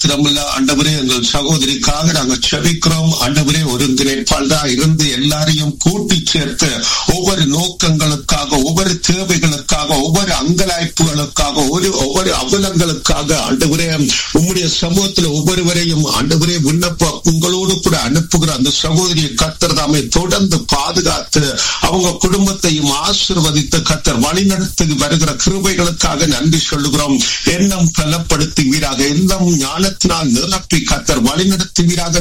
மாத்திரமல்ல ஆண்டவரே எங்கள் சகோதரிக்காக நாங்கள் செபிக்கிறோம் ஆண்டவரே ஒருங்கிணைப்பால் தான் இருந்து எல்லாரையும் கூட்டி சேர்த்து ஒவ்வொரு நோக்கங்களுக்காக ஒவ்வொரு தேவைகளுக்காக ஒவ்வொரு அங்கலாய்ப்புகளுக்காக ஒரு ஒவ்வொரு அவலங்களுக்காக ஆண்டவரே உம்முடைய சமூகத்தில் ஒவ்வொருவரையும் ஆண்டவரே விண்ணப்ப உங்களோடு கூட அனுப்புகிற அந்த சகோதரியை கத்தர் தாமே தொடர்ந்து பாதுகாத்து அவங்க குடும்பத்தையும் ஆசிர்வதித்து கத்தர் வழிநடத்தி வருகிற கிருபைகளுக்காக நன்றி சொல்லுகிறோம் எண்ணம் பலப்படுத்துவீராக எண்ணம் ஞானத்தினால் நிரப்பி கத்தர் வழிநடத்துவீராக